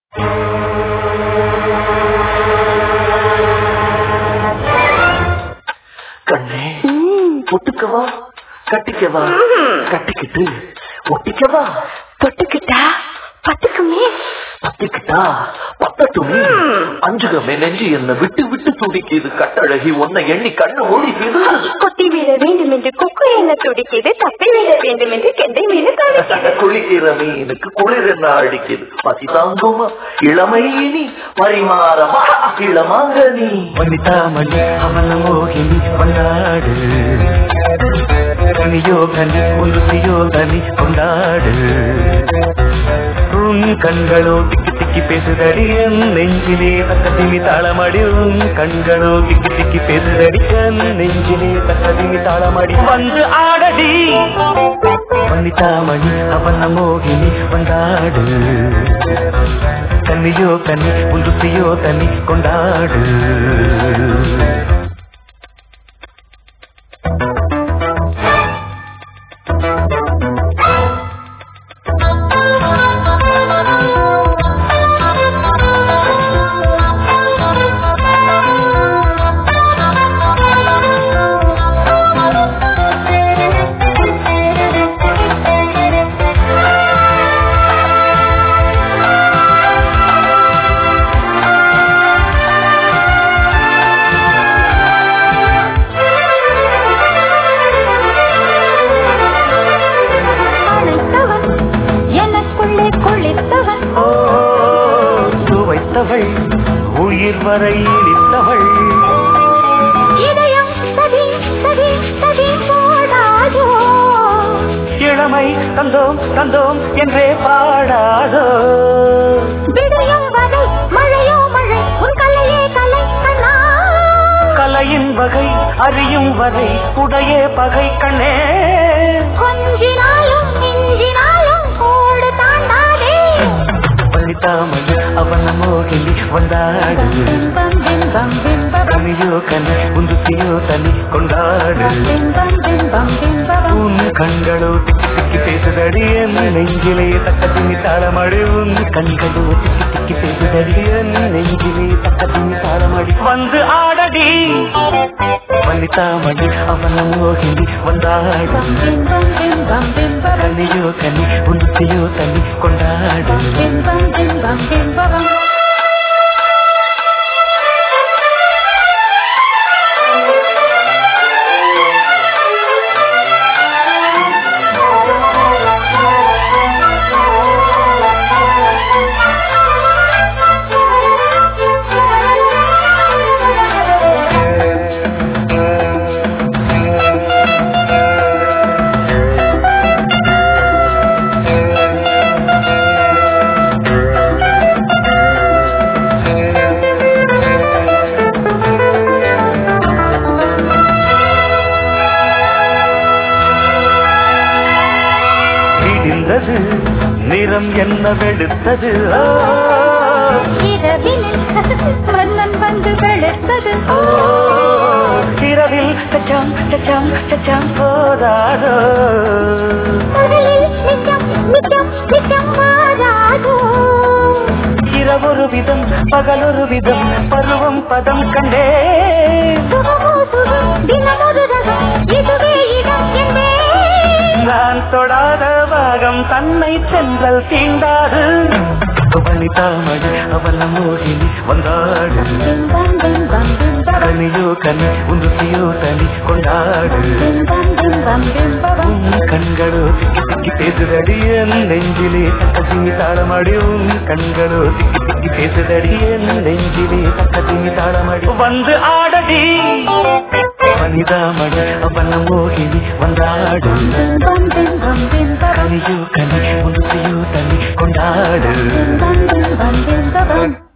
கண்ணே ஒட்டுக்கவா கட்டிக்கவா கட்டிக்கிட்டு ஒட்டிக்கவா தொட்டுக்கிட்டா பத்துக்குமே பத்திக்கிட்டா பத்தட்டுமே அஞ்சுகமே நெஞ்சு என்ன விட்டு விட்டு துடிக்குது கட்டழகி உன்னை எண்ணி கண்ணு ஓடி விழுந்தது கொத்தி விழ வேண்டும் என்று கொக்கு என்ன துடிக்குது தப்பி விழ வேண்டும் என்று கெண்டை மீது துடிக்குது குளிக்கிற மீனுக்கு குளிர் என்ன அடிக்குது பசி தாங்குமா இளமை இனி பரிமாறமா இளமாக நீ வனிதாமணி அவன மோகினி கொண்டாடு கனியோ கனி உன்னுசியோ கனி கொண்டாடு உன் கண்களோ திக்கி திக்கி பேசுதடி என் நெஞ்சிலே தக்கதிமி தாளமடி உன் கண்களோ திக்கி திக்கி பேசுதடி என் நெஞ்சிலே தக்கதிமி தாளமடி வந்து ஆடடி வனிதாமணி அவன மோகினி கொண்டாடு கன்னியோ கன்னி உன்றுசியோ கன்னி கொண்டாடு அழைத்தவன் எனக்குள்ளே குளித்தவன் ஓ சுவைத்தவள் உயிர் வரை இழித்தவள் இதயம் சதி சதி சதி போடாதோ இளமை தந்தோம் தந்தோம் என்றே பாடாதோ விடியும் வரை மழையோ மழை உன் கலையே கலை கண்ணா கலையின் வகை அறியும் வரை உடைய பகை கண்ணே கொஞ்சினாலும் மிஞ்சினாலும் கோடு தாண்டாதே வனிதாமணி அவன மோகினி வந்தாடு பிம்பம் பிம்பம் பிம்பம் கனியோ கனி உந்துசியோ தனி கொண்டாடு பிம்பம் பிம்பம் பிம்பம் உன் கண்களோ திக்கி திக்கி பேசுதடி என் நெஞ்சிலே தக்க துணி தாளமடி உன் கண்களோ திக்கி திக்கி பேசுதடி என் நெஞ்சிலே தக்க துணி தாளமடி வந்து ஆடடி வனிதாமணி அவன மோகினி வந்தாடு பிம்பம் பிம்பம் பிம்பம் கனியோ கனி உந்துசியோ தனி கொண்டாடு பிம்பம் பிம்பம் பிம்பம் விடிந்தது நிறம் என்ன வெளுத்தது ஆ. இரவினில் மன்னன் வந்து வெளுத்தது ஓ, இரவில் சச்சம் சச்சம் சச்சம் போதாதோ பகலில் நிஜம் நிஜம் நிஜம் மாறாதோ இரவொரு விதம் பகலொரு விதம் பருவம் பதம் கண்டே சுகமோ சுகம் தினமொரு ரகம் இதுவே இடம் என்பே நான் தொடாத பாகம் தன்னை சென்றல் தீண்டாது வனிதாமடி அவள மோகினி வந்தாடு பிம்பம் பிம்பம் பிம்பம் கனியோ கனி உந்துசியோ தனி கொண்டாடு பிம்பம் பிம்பம் பிம்பம் உன் கண்களோ திக்கி திக்கி பேசுதடி என் நெஞ்சிலே தக்கத்திமி தாளமடி உன் கண்களோ திக்கி திக்கி பேசுதடி என் நெஞ்சிலே தக்கத்திமி தாளமடி வந்து ஆடடி வனிதாமடி அவன மோகினி வந்தாடு பிம்பம் பிம்பம் பிம்பம் கனியோ கனி உந்துசியோ தனி கொண்டாடு பிம்பம் பிம்பம் பிம்பம்